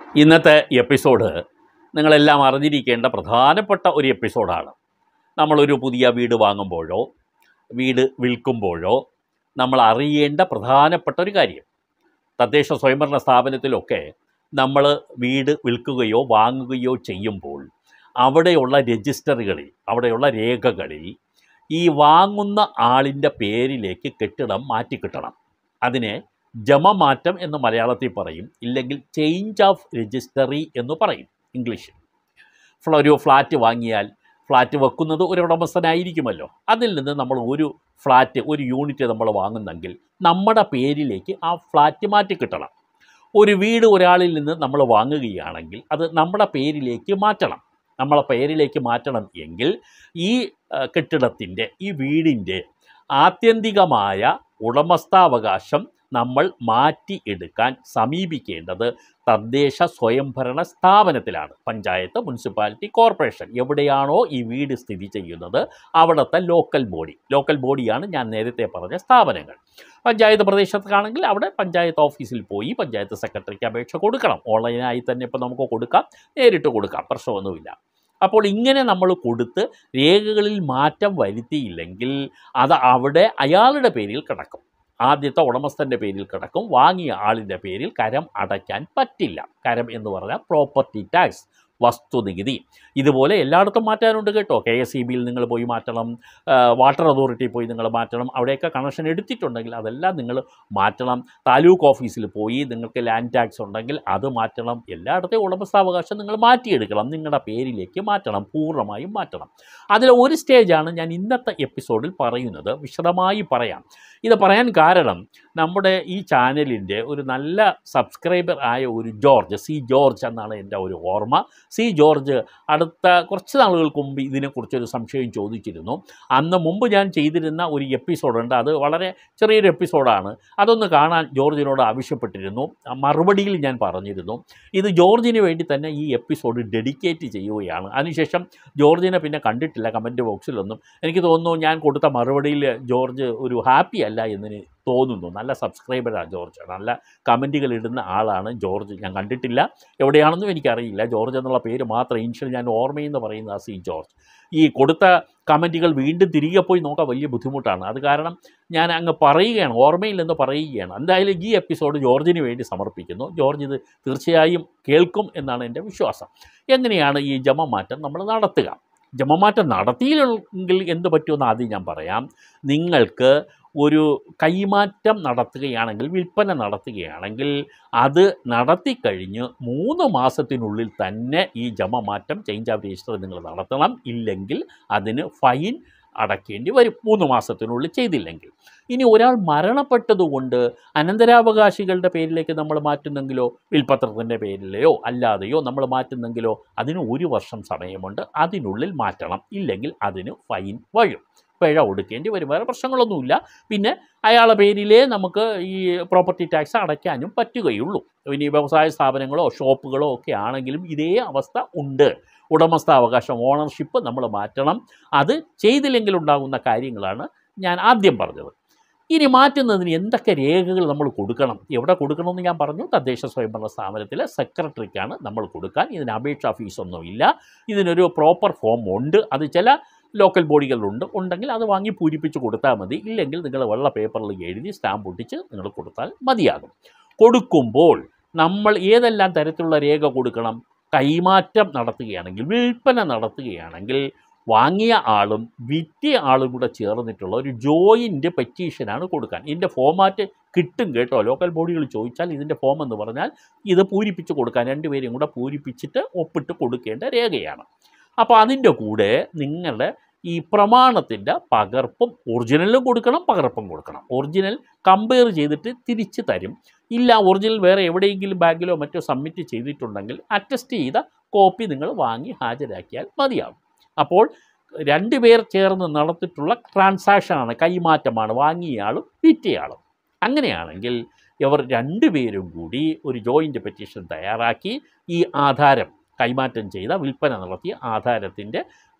ഇന്നത്തെ എപ്പിസോഡ് നിങ്ങളെല്ലാം അറിഞ്ഞിരിക്കേണ്ട പ്രധാനപ്പെട്ട ഒരു എപ്പിസോഡാണ് നമ്മളൊരു പുതിയ വീട് വാങ്ങുമ്പോഴോ വീട് വിൽക്കുമ്പോഴോ നമ്മൾ അറിയേണ്ട പ്രധാനപ്പെട്ട ഒരു കാര്യം തദ്ദേശ സ്വയംഭരണ സ്ഥാപനത്തിലൊക്കെ നമ്മൾ വീട് വിൽക്കുകയോ വാങ്ങുകയോ ചെയ്യുമ്പോൾ അവിടെയുള്ള രജിസ്റ്ററുകളിൽ അവിടെയുള്ള രേഖകളിൽ ഈ വാങ്ങുന്ന ആളിൻ്റെ പേരിലേക്ക് കെട്ടിടം മാറ്റിക്കിട്ടണം അതിനെ ജമമാറ്റം എന്ന് മലയാളത്തിൽ പറയും ഇല്ലെങ്കിൽ ചേഞ്ച് ഓഫ് രജിസ്റ്ററി എന്ന് പറയും ഇംഗ്ലീഷിൽ ഫ്ല- ഒരു ഫ്ലാറ്റ് വാങ്ങിയാൽ ഫ്ലാറ്റ് വെക്കുന്നത് ഒരു ഉടമസ്ഥനായിരിക്കുമല്ലോ അതിൽ നിന്ന് നമ്മൾ ഒരു ഫ്ലാറ്റ് ഒരു യൂണിറ്റ് നമ്മൾ വാങ്ങുന്നെങ്കിൽ നമ്മുടെ പേരിലേക്ക് ആ ഫ്ലാറ്റ് മാറ്റി കിട്ടണം ഒരു വീട് ഒരാളിൽ നിന്ന് നമ്മൾ വാങ്ങുകയാണെങ്കിൽ അത് നമ്മുടെ പേരിലേക്ക് മാറ്റണം നമ്മളെ പേരിലേക്ക് മാറ്റണം എങ്കിൽ ഈ ആ, കെട്ടിടത്തിൻ്റെ ഈ വീടിൻ്റെ ആത്യന്തികമായ ഉടമസ്ഥാവകാശം നമ്മൾ മാറ്റിയെടുക്കാൻ സമീപിക്കേണ്ടത് തദ്ദേശ സ്വയംഭരണ സ്ഥാപനത്തിലാണ് പഞ്ചായത്ത് മുനിസിപ്പാലിറ്റി കോർപ്പറേഷൻ എവിടെയാണോ ഈ വീട് സ്ഥിതി ചെയ്യുന്നത് അവിടുത്തെ ലോക്കൽ ബോഡി ലോക്കൽ ബോഡിയാണ് ഞാൻ നേരത്തെ പറഞ്ഞ സ്ഥാപനങ്ങൾ പഞ്ചായത്ത് പ്രദേശത്താണെങ്കിൽ അവിടെ പഞ്ചായത്ത് ഓഫീസിൽ പോയി പഞ്ചായത്ത് സെക്രട്ടറിക്ക് അപേക്ഷ കൊടുക്കണം ഓൺലൈനായി തന്നെ ഇപ്പോൾ നമുക്ക് കൊടുക്കാം നേരിട്ട് കൊടുക്കാം പ്രശ്നമൊന്നുമില്ല അപ്പോൾ ഇങ്ങനെ നമ്മൾ കൊടുത്ത് രേഖകളിൽ മാറ്റം വരുത്തിയില്ലെങ്കിൽ അത് അവിടെ അയാളുടെ പേരിൽ കിടക്കും ആദ്യത്തെ ഉടമസ്ഥൻ്റെ പേരിൽ കിടക്കും വാങ്ങിയ ആളിൻ്റെ പേരിൽ കരം അടയ്ക്കാൻ പറ്റില്ല കരം എന്ന് പറഞ്ഞാൽ പ്രോപ്പർട്ടി ടാക്സ് വസ്തുനികുതി ഇതുപോലെ എല്ലായിടത്തും മാറ്റാനുണ്ട് കേട്ടോ കെ എസ് ഇ ബിയിൽ നിങ്ങൾ പോയി മാറ്റണം ആ, വാട്ടർ അതോറിറ്റി പോയി നിങ്ങൾ മാറ്റണം അവിടെയൊക്കെ കണക്ഷൻ എടുത്തിട്ടുണ്ടെങ്കിൽ അതെല്ലാം നിങ്ങൾ മാറ്റണം താലൂക്ക് ഓഫീസിൽ പോയി നിങ്ങൾക്ക് ലാൻഡ് ടാക്സ് ഉണ്ടെങ്കിൽ അത് മാറ്റണം എല്ലായിടത്തെയും ഉടമസ്ഥാവകാശം നിങ്ങൾ മാറ്റിയെടുക്കണം നിങ്ങളുടെ പേരിലേക്ക് മാറ്റണം പൂർണ്ണമായും മാറ്റണം അതിൽ ഒരു സ്റ്റേജാണ് ഞാൻ ഇന്നത്തെ എപ്പിസോഡിൽ പറയുന്നത് വിശദമായി പറയാം ഇത് പറയാൻ കാരണം നമ്മുടെ ഈ ചാനലിൻ്റെ ഒരു നല്ല സബ്സ്ക്രൈബർ ആയ ഒരു ജോർജ് സി ജോർജ് എന്നാണ് എൻ്റെ ഒരു ഓർമ്മ സി ജോർജ് അടുത്ത കുറച്ച് നാളുകൾക്ക് മുമ്പ് ഇതിനെക്കുറിച്ചൊരു സംശയം ചോദിച്ചിരുന്നു അന്ന് മുമ്പ് ഞാൻ ചെയ്തിരുന്ന ഒരു എപ്പിസോഡുണ്ട് അത് വളരെ ചെറിയൊരു എപ്പിസോഡാണ് അതൊന്ന് കാണാൻ ജോർജിനോട് ആവശ്യപ്പെട്ടിരുന്നു ആ മറുപടിയിൽ ഞാൻ പറഞ്ഞിരുന്നു ഇത് ജോർജിന് വേണ്ടി തന്നെ ഈ എപ്പിസോഡ് ഡെഡിക്കേറ്റ് ചെയ്യുകയാണ് അതിനുശേഷം ജോർജിനെ പിന്നെ കണ്ടിട്ടില്ല കമൻറ്റ് ബോക്സിലൊന്നും എനിക്ക് തോന്നുന്നു ഞാൻ കൊടുത്ത മറുപടിയിൽ ജോർജ് ഒരു ഹാപ്പി അല്ല എന്ന് തോന്നുന്നു നല്ല സബ്സ്ക്രൈബറാണ് ജോർജ് നല്ല കമൻറ്റുകൾ ഇടുന്ന ആളാണ് ജോർജ് ഞാൻ കണ്ടിട്ടില്ല എവിടെയാണെന്നും എനിക്കറിയില്ല ജോർജ് എന്നുള്ള പേര് മാത്രം ഇൻഷ്യൽ ഞാൻ ഓർമ്മയെന്ന് പറയുന്ന ആ സി ജോർജ് ഈ കൊടുത്ത കമൻറ്റുകൾ വീണ്ടും തിരികെ പോയി നോക്കാൻ വലിയ ബുദ്ധിമുട്ടാണ് അത് കാരണം ഞാൻ അങ്ങ് പറയുകയാണ് ഓർമ്മയില്ലെന്ന് പറയുകയാണ് എന്തായാലും ഈ എപ്പിസോഡ് ജോർജിന് വേണ്ടി സമർപ്പിക്കുന്നു ജോർജ് ഇത് തീർച്ചയായും കേൾക്കും എന്നാണ് എൻ്റെ വിശ്വാസം എങ്ങനെയാണ് ഈ ജമമാറ്റം നമ്മൾ നടത്തുക ജമമാറ്റം നടത്തിയില്ലെങ്കിൽ എന്ത് പറ്റുമെന്ന് ആദ്യം ഞാൻ പറയാം നിങ്ങൾക്ക് ഒരു കൈമാറ്റം നടത്തുകയാണെങ്കിൽ വിൽപ്പന നടത്തുകയാണെങ്കിൽ അത് നടത്തിക്കഴിഞ്ഞ് മൂന്ന് മാസത്തിനുള്ളിൽ തന്നെ ഈ ജമമാറ്റം ചേഞ്ച് ഓഫ് രജിസ്റ്റർ നിങ്ങൾ നടത്തണം ഇല്ലെങ്കിൽ അതിന് ഫൈൻ അടയ്ക്കേണ്ടി വരും മൂന്ന് മാസത്തിനുള്ളിൽ ചെയ്തില്ലെങ്കിൽ ഇനി ഒരാൾ മരണപ്പെട്ടതുകൊണ്ട് അനന്തരാവകാശികളുടെ പേരിലേക്ക് നമ്മൾ മാറ്റുന്നെങ്കിലോ വിൽപത്രത്തിൻ്റെ പേരിലെയോ അല്ലാതെയോ നമ്മൾ മാറ്റുന്നെങ്കിലോ അതിന് ഒരു വർഷം സമയമുണ്ട് അതിനുള്ളിൽ മാറ്റണം ഇല്ലെങ്കിൽ അതിന് ഫൈൻ വഴും പിഴ ഒടുക്കേണ്ടി വരും വേറെ പ്രശ്നങ്ങളൊന്നുമില്ല പിന്നെ അയാളുടെ പേരിലേ നമുക്ക് ഈ പ്രോപ്പർട്ടി ടാക്സ് അടയ്ക്കാനും പറ്റുകയുള്ളൂ ഇനി വ്യവസായ സ്ഥാപനങ്ങളോ ഷോപ്പുകളോ ഒക്കെ ആണെങ്കിലും ഇതേ അവസ്ഥ ഉണ്ട് ഉടമസ്ഥാവകാശം ഓണർഷിപ്പ് നമ്മൾ മാറ്റണം അത് ചെയ്തില്ലെങ്കിൽ ഉണ്ടാകുന്ന കാര്യങ്ങളാണ് ഞാൻ ആദ്യം പറഞ്ഞത് ഇനി മാറ്റുന്നതിന് എന്തൊക്കെ രേഖകൾ നമ്മൾ കൊടുക്കണം എവിടെ കൊടുക്കണമെന്ന് ഞാൻ പറഞ്ഞു തദ്ദേശ സ്വയംഭരണ സ്ഥാപനത്തിലെ സെക്രട്ടറിക്കാണ് നമ്മൾ കൊടുക്കാൻ ഇതിന് അപേക്ഷാ ഫീസൊന്നുമില്ല ഇതിനൊരു പ്രോപ്പർ ഫോം ഉണ്ട് അത് ചില ലോക്കൽ ബോഡികളുണ്ട് ഉണ്ടെങ്കിൽ അത് വാങ്ങി പൂരിപ്പിച്ച് കൊടുത്താൽ മതി ഇല്ലെങ്കിൽ നിങ്ങൾ വെള്ള പേപ്പറിൽ എഴുതി സ്റ്റാമ്പ് ഒട്ടിച്ച് നിങ്ങൾ കൊടുത്താൽ മതിയാകും കൊടുക്കുമ്പോൾ നമ്മൾ ഏതെല്ലാം തരത്തിലുള്ള രേഖ കൊടുക്കണം കൈമാറ്റം നടത്തുകയാണെങ്കിൽ വിൽപ്പന നടത്തുകയാണെങ്കിൽ വാങ്ങിയ ആളും വിറ്റിയ ആളും കൂടെ ചേർന്നിട്ടുള്ള ഒരു ജോയിൻ്റ് പെറ്റീഷനാണ് കൊടുക്കാൻ ഇതിൻ്റെ ഫോമാറ്റ് കിട്ടും കേട്ടോ ലോക്കൽ ബോഡികൾ ചോദിച്ചാൽ ഇതിൻ്റെ ഫോം എന്ന് പറഞ്ഞാൽ ഇത് പൂരിപ്പിച്ച് കൊടുക്കാൻ രണ്ടുപേരെയും കൂടെ പൂരിപ്പിച്ചിട്ട് ഒപ്പിട്ട് കൊടുക്കേണ്ട രേഖയാണ് അപ്പോൾ അതിൻ്റെ കൂടെ നിങ്ങളുടെ ഈ പ്രമാണത്തിൻ്റെ പകർപ്പും ഒറിജിനലും കൊടുക്കണം പകർപ്പും കൊടുക്കണം ഒറിജിനൽ കമ്പയർ ചെയ്തിട്ട് തിരിച്ച് തരും ഇല്ല ഒറിജിനൽ വേറെ എവിടെയെങ്കിലും ബാങ്കിലോ മറ്റോ സബ്മിറ്റ് ചെയ്തിട്ടുണ്ടെങ്കിൽ അറ്റസ്റ്റ് ചെയ്ത കോപ്പി നിങ്ങൾ വാങ്ങി ഹാജരാക്കിയാൽ മതിയാകും അപ്പോൾ രണ്ടുപേർ ചേർന്ന് നടത്തിയിട്ടുള്ള ട്രാൻസാക്ഷനാണ് കൈമാറ്റമാണ് വാങ്ങിയയാളും വിറ്റയാളും അങ്ങനെയാണെങ്കിൽ ഇവർ രണ്ടുപേരും കൂടി ഒരു ജോയിൻ്റ് പെറ്റീഷൻ തയ്യാറാക്കി ഈ ആധാരം കൈമാറ്റം ചെയ്ത വിൽപ്പന നടത്തിയ ആധാരത്തിൻ്റെ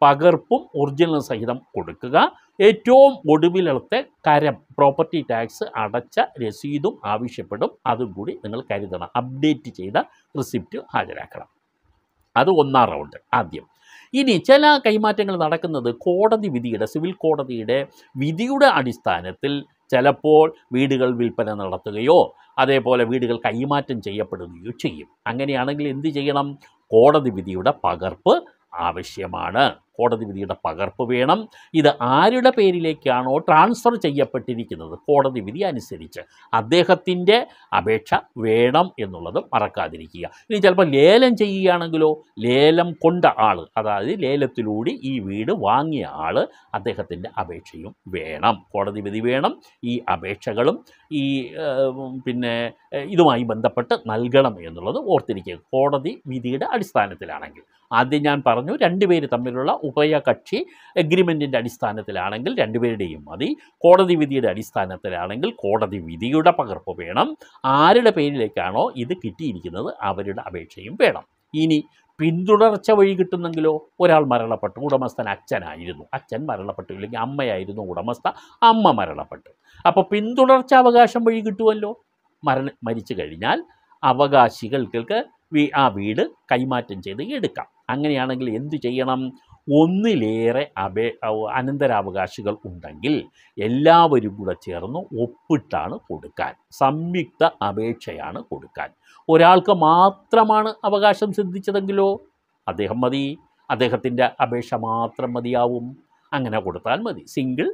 പകർപ്പും ഒറിജിനൽ സഹിതം കൊടുക്കുക ഏറ്റവും ഒടുവിലത്തെ കരം പ്രോപ്പർട്ടി ടാക്സ് അടച്ച രസീതും ആവശ്യപ്പെടും അതും കൂടി നിങ്ങൾ കരുതണം അപ്ഡേറ്റ് ചെയ്ത റിസിപ്റ്റ് ഹാജരാക്കണം അത് ഒന്നാം റൗണ്ട് ആദ്യം ഇനി ചില കൈമാറ്റങ്ങൾ നടക്കുന്നത് കോടതി വിധിയുടെ സിവിൽ കോടതിയുടെ വിധിയുടെ അടിസ്ഥാനത്തിൽ ചിലപ്പോൾ വീടുകൾ വിൽപ്പന നടത്തുകയോ അതേപോലെ വീടുകൾ കൈമാറ്റം ചെയ്യപ്പെടുകയോ ചെയ്യും അങ്ങനെയാണെങ്കിൽ എന്ത് ചെയ്യണം കോടതി വിധിയുടെ പകർപ്പ് ആവശ്യമാണ് കോടതി വിധിയുടെ പകർപ്പ് വേണം ഇത് ആരുടെ പേരിലേക്കാണോ ട്രാൻസ്ഫർ ചെയ്യപ്പെട്ടിരിക്കുന്നത് കോടതി വിധി അനുസരിച്ച് അദ്ദേഹത്തിൻ്റെ അപേക്ഷ വേണം എന്നുള്ളത് മറക്കാതിരിക്കുക ഇനി ചിലപ്പോൾ ലേലം ചെയ്യുകയാണെങ്കിലോ ലേലം കൊണ്ട ആൾ അതായത് ലേലത്തിലൂടെ ഈ വീട് വാങ്ങിയ ആൾ അദ്ദേഹത്തിൻ്റെ അപേക്ഷയും വേണം കോടതി വിധി വേണം ഈ അപേക്ഷകളും ഈ ഏഹ്, പിന്നെ ഏഹ്, ഇതുമായി ബന്ധപ്പെട്ട് നൽകണം എന്നുള്ളത് ഓർത്തിരിക്കുക കോടതി വിധിയുടെ അടിസ്ഥാനത്തിലാണെങ്കിൽ ആദ്യം ഞാൻ പറഞ്ഞു രണ്ടുപേര് തമ്മിലുള്ള ഉഭയകക്ഷി എഗ്രിമെൻറ്റിൻ്റെ അടിസ്ഥാനത്തിലാണെങ്കിൽ രണ്ടുപേരുടെയും മതി കോടതി വിധിയുടെ അടിസ്ഥാനത്തിലാണെങ്കിൽ കോടതി വിധിയുടെ പകർപ്പ് വേണം ആരുടെ പേരിലേക്കാണോ ഇത് കിട്ടിയിരിക്കുന്നത് അവരുടെ അപേക്ഷയും വേണം ഇനി പിന്തുടർച്ച വഴി കിട്ടുന്നെങ്കിലോ ഒരാൾ മരണപ്പെട്ടു ഉടമസ്ഥൻ അച്ഛനായിരുന്നു അച്ഛൻ മരണപ്പെട്ടു ഇല്ലെങ്കിൽ അമ്മയായിരുന്നു ഉടമസ്ഥ അമ്മ മരണപ്പെട്ടു അപ്പോൾ പിന്തുടർച്ച അവകാശം വഴി കിട്ടുമല്ലോ മരണ മരിച്ചു കഴിഞ്ഞാൽ അവകാശികൾക്ക് വീ ആ വീട് കൈമാറ്റം ചെയ്ത് എടുക്കാം അങ്ങനെയാണെങ്കിൽ എന്തു ചെയ്യണം ഒന്നിലേറെ അപേ ഔ- അനന്തരാവകാശികൾ ഉണ്ടെങ്കിൽ എല്ലാവരും കൂടെ ചേർന്ന് ഒപ്പിട്ടാണ് കൊടുക്കാൻ സംയുക്ത അപേക്ഷയാണ് കൊടുക്കാൻ ഒരാൾക്ക് മാത്രമാണ് അവകാശം സിദ്ധിച്ചതെങ്കിലോ അദ്ദേഹം മതി അദ്ദേഹത്തിൻ്റെ അപേക്ഷ മാത്രം മതിയാവും അങ്ങനെ കൊടുത്താൽ മതി സിംഗിൾ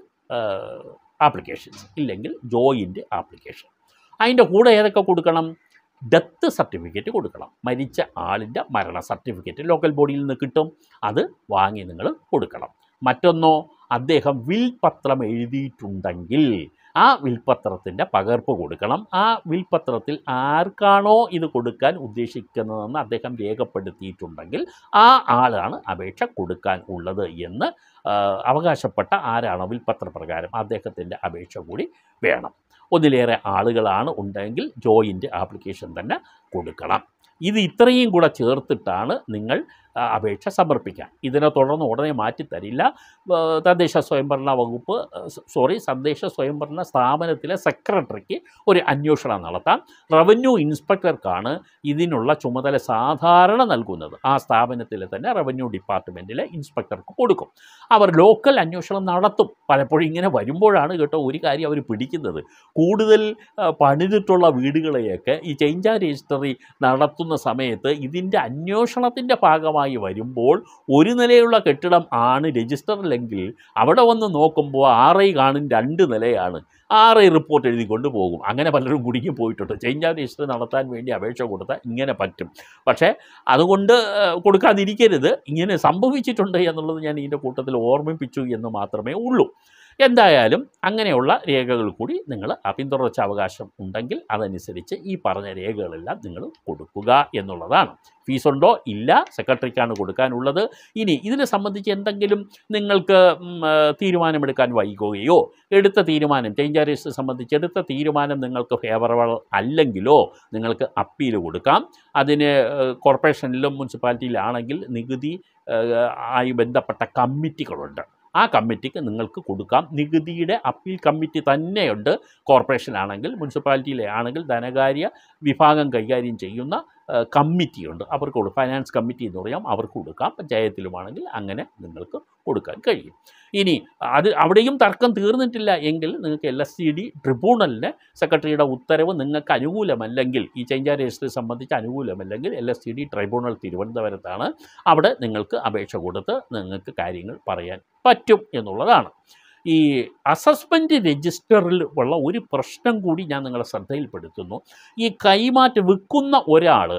ആപ്ലിക്കേഷൻസ് ഇല്ലെങ്കിൽ ജോയിൻ്റ് ആപ്ലിക്കേഷൻ അതിൻ്റെ കൂടെ ഏതൊക്കെ കൊടുക്കണം ഡെത്ത് സർട്ടിഫിക്കറ്റ് കൊടുക്കണം മരിച്ച ആളിൻ്റെ മരണ സർട്ടിഫിക്കറ്റ് ലോക്കൽ ബോഡിയിൽ നിന്ന് കിട്ടും അത് വാങ്ങി നിങ്ങൾ കൊടുക്കണം മറ്റൊന്നോ അദ്ദേഹം വിൽപത്രം എഴുതിയിട്ടുണ്ടെങ്കിൽ ആ വിൽപത്രത്തിൻ്റെ പകർപ്പ് കൊടുക്കണം ആ വിൽപത്രത്തിൽ ആർക്കാണോ ഇത് കൊടുക്കാൻ ഉദ്ദേശിക്കുന്നതെന്ന് അദ്ദേഹം രേഖപ്പെടുത്തിയിട്ടുണ്ടെങ്കിൽ ആ ആളാണ് അപേക്ഷ കൊടുക്കാൻ ഉള്ളത് എന്ന് ആ, അവകാശപ്പെട്ട ആരാണോ വിൽപത്രപ്രകാരം അദ്ദേഹത്തിൻ്റെ അപേക്ഷ കൂടി വേണം ഒന്നിലേറെ ആളുകളാണ് ഉണ്ടെങ്കിൽ ജോയിൻ്റ് ആപ്ലിക്കേഷൻ തന്നെ കൊടുക്കണം ഇത് ഇത്രയും കൂടെ ചേർത്തിട്ടാണ് നിങ്ങൾ ആ, അപേക്ഷ സമർപ്പിക്കാൻ ഇതിനെ തുടർന്ന് ഉടനെ മാറ്റിത്തരില്ല ആ, തദ്ദേശ സ്വയംഭരണ വകുപ്പ് ആ, സ- സോറി തദ്ദേശ സ്വയംഭരണ സ്ഥാപനത്തിലെ സെക്രട്ടറിക്ക് ഒരു അന്വേഷണം നടത്താം റവന്യൂ ഇൻസ്പെക്ടർക്കാണ് ഇതിനുള്ള ചുമതല സാധാരണ നൽകുന്നത് ആ സ്ഥാപനത്തിലെ തന്നെ റവന്യൂ ഡിപ്പാർട്ട്മെൻറ്റിലെ ഇൻസ്പെക്ടർക്ക് കൊടുക്കും അവർ ലോക്കൽ അന്വേഷണം നടത്തും പലപ്പോഴും ഇങ്ങനെ വരുമ്പോഴാണ് കേട്ടോ ഒരു കാര്യം അവർ പിടിക്കുന്നത് കൂടുതൽ ആ, പണിതിട്ടുള്ള വീടുകളെയൊക്കെ ഈ ചേഞ്ച് ആൻഡ് രജിസ്റ്ററി നടത്തുന്ന സമയത്ത് ഇതിൻ്റെ അന്വേഷണത്തിൻ്റെ ഭാഗമായി വരുമ്പോൾ ഒരു നിലയുള്ള കെട്ടിടം ആണ് രജിസ്റ്ററിലെങ്കിൽ അവിടെ വന്ന് നോക്കുമ്പോൾ ആർ ഐ കാണും രണ്ട് നിലയാണ് ആർ ഐ റിപ്പോർട്ട് എഴുതി കൊണ്ടുപോകും അങ്ങനെ പലരും കുടുങ്ങി പോയിട്ടുണ്ട് ചേഞ്ച് ആൻഡ് രജിസ്റ്റർ നടത്താൻ വേണ്ടി അപേക്ഷ കൊടുത്താൽ ഇങ്ങനെ പറ്റും പക്ഷേ അതുകൊണ്ട് ആ, കൊടുക്കാതിരിക്കരുത് ഇങ്ങനെ സംഭവിച്ചിട്ടുണ്ട് എന്നുള്ളത് ഞാൻ ഇതിൻ്റെ കൂട്ടത്തിൽ ഓർമ്മിപ്പിച്ചു എന്ന് മാത്രമേ ഉള്ളൂ എന്തായാലും അങ്ങനെയുള്ള രേഖകൾ കൂടി നിങ്ങൾ പിന്തുടർച്ച അവകാശം ഉണ്ടെങ്കിൽ അതനുസരിച്ച് ഈ പറഞ്ഞ രേഖകളെല്ലാം നിങ്ങൾ കൊടുക്കുക എന്നുള്ളതാണ് ഫീസുണ്ടോ ഇല്ല സെക്രട്ടറിക്കാണ് കൊടുക്കാനുള്ളത് ഇനി ഇതിനെ സംബന്ധിച്ച് എന്തെങ്കിലും നിങ്ങൾക്ക് ഉം, ആ, തീരുമാനമെടുക്കാൻ വൈകുകയോ എടുത്ത തീരുമാനം ചേഞ്ച് രജിസ്റ്റർ സംബന്ധിച്ച് എടുത്ത തീരുമാനം നിങ്ങൾക്ക് ഫേവറബിൾ അല്ലെങ്കിലോ നിങ്ങൾക്ക് അപ്പീൽ കൊടുക്കാം അതിന് ഏഹ്, കോർപ്പറേഷനിലും മുനിസിപ്പാലിറ്റിയിലാണെങ്കിൽ നികുതി ഏഹ്, ആയി ബന്ധപ്പെട്ട കമ്മിറ്റികളുണ്ട് ആ കമ്മിറ്റിക്ക് നിങ്ങൾക്ക് കൊടുക്കാം നികുതിയുടെ അപ്പീൽ കമ്മിറ്റി തന്നെയുണ്ട് കോർപ്പറേഷനാണെങ്കിൽ മുനിസിപ്പാലിറ്റിയിലെ ആണെങ്കിൽ ധനകാര്യ വിഭാഗം കൈകാര്യം ചെയ്യുന്ന ഏഹ്, കമ്മിറ്റിയുണ്ട് അവർക്ക് കൊടുക്കും ഫൈനാൻസ് കമ്മിറ്റി എന്ന് പറയാം അവർക്ക് കൊടുക്കാം പഞ്ചായത്തിലുമാണെങ്കിൽ അങ്ങനെ നിങ്ങൾക്ക് കൊടുക്കാൻ കഴിയും ഇനി അത് അവിടെയും തർക്കം തീർന്നിട്ടില്ല എങ്കിൽ നിങ്ങൾക്ക് എൽ എസ് സി ഡി ട്രിബ്യൂണലിന് സെക്രട്ടറിയുടെ ഉത്തരവ് നിങ്ങൾക്ക് അനുകൂലമല്ലെങ്കിൽ ഈ ചേഞ്ച് ആൻഡ് രജിസ്റ്റർ സംബന്ധിച്ച് അനുകൂലമല്ലെങ്കിൽ L S C D tribunal തിരുവനന്തപുരത്താണ് അവിടെ നിങ്ങൾക്ക് അപേക്ഷ കൊടുത്ത് നിങ്ങൾക്ക് കാര്യങ്ങൾ പറയാൻ പറ്റും എന്നുള്ളതാണ് ഈ അസസ്മെൻറ്റ് രജിസ്റ്ററിൽ ഉള്ള ഒരു പ്രശ്നം കൂടി ഞാൻ നിങ്ങളെ ശ്രദ്ധയിൽപ്പെടുത്തുന്നു ഈ കൈമാറ്റം വിൽക്കുന്ന ഒരാൾ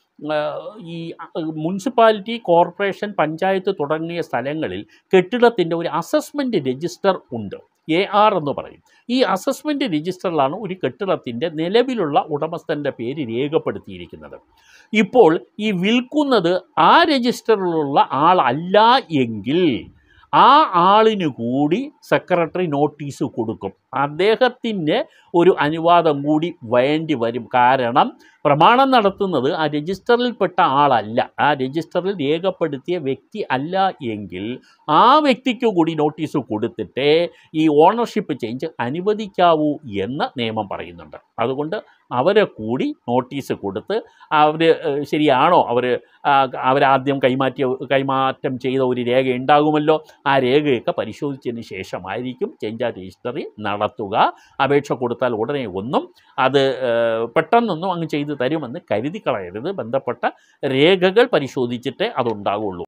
ഈ മുനിസിപ്പാലിറ്റി കോർപ്പറേഷൻ പഞ്ചായത്ത് തുടങ്ങിയ സ്ഥലങ്ങളിൽ കെട്ടിടത്തിൻ്റെ ഒരു അസസ്മെൻറ്റ് രജിസ്റ്റർ ഉണ്ട് എ ആർ എന്ന് പറയും ഈ അസസ്മെൻറ്റ് രജിസ്റ്ററിലാണ് ഒരു കെട്ടിടത്തിൻ്റെ നിലവിലുള്ള ഉടമസ്ഥൻ്റെ പേര് രേഖപ്പെടുത്തിയിരിക്കുന്നത് ഇപ്പോൾ ഈ വിൽക്കുന്നത് ആ രജിസ്റ്ററിലുള്ള ആളല്ല എങ്കിൽ ആ ആളിന് കൂടി സെക്രട്ടറി നോട്ടീസ് കൊടുക്കും അദ്ദേഹത്തിന് ഒരു അനുവാദം കൂടി വേണ്ടി വരും കാരണം പ്രമാണം നടത്തുന്നത് ആ രജിസ്റ്ററിൽപ്പെട്ട ആളല്ല ആ രജിസ്റ്ററിൽ രേഖപ്പെടുത്തിയ വ്യക്തി അല്ല എങ്കിൽ ആ വ്യക്തിക്ക് കൂടി നോട്ടീസ് കൊടുത്തിട്ടേ ഈ ഓണർഷിപ്പ് ചേഞ്ച് അനുവദിക്കാവൂ എന്ന് നിയമം പറയുന്നുണ്ട് അതുകൊണ്ട് അവരെ കൂടി നോട്ടീസ് കൊടുത്ത് അവർ ശരിയാണോ അവർ അവരാദ്യം കൈമാറ്റിയ കൈമാറ്റം ചെയ്ത ഒരു രേഖ ഉണ്ടാകുമല്ലോ ആ രേഖയൊക്കെ പരിശോധിച്ചതിന് ശേഷമായിരിക്കും ചേഞ്ച് ആ രജിസ്റ്ററി നടത്തുക അപേക്ഷ കൊടുത്താൽ ഉടനെ ഒന്നും അത് ഏഹ്, പെട്ടെന്നൊന്നും അങ്ങ് ചെയ്തു തരുമെന്ന് കരുതി കളയരുത് ബന്ധപ്പെട്ട രേഖകൾ പരിശോധിച്ചിട്ടേ അതുണ്ടാകുള്ളൂ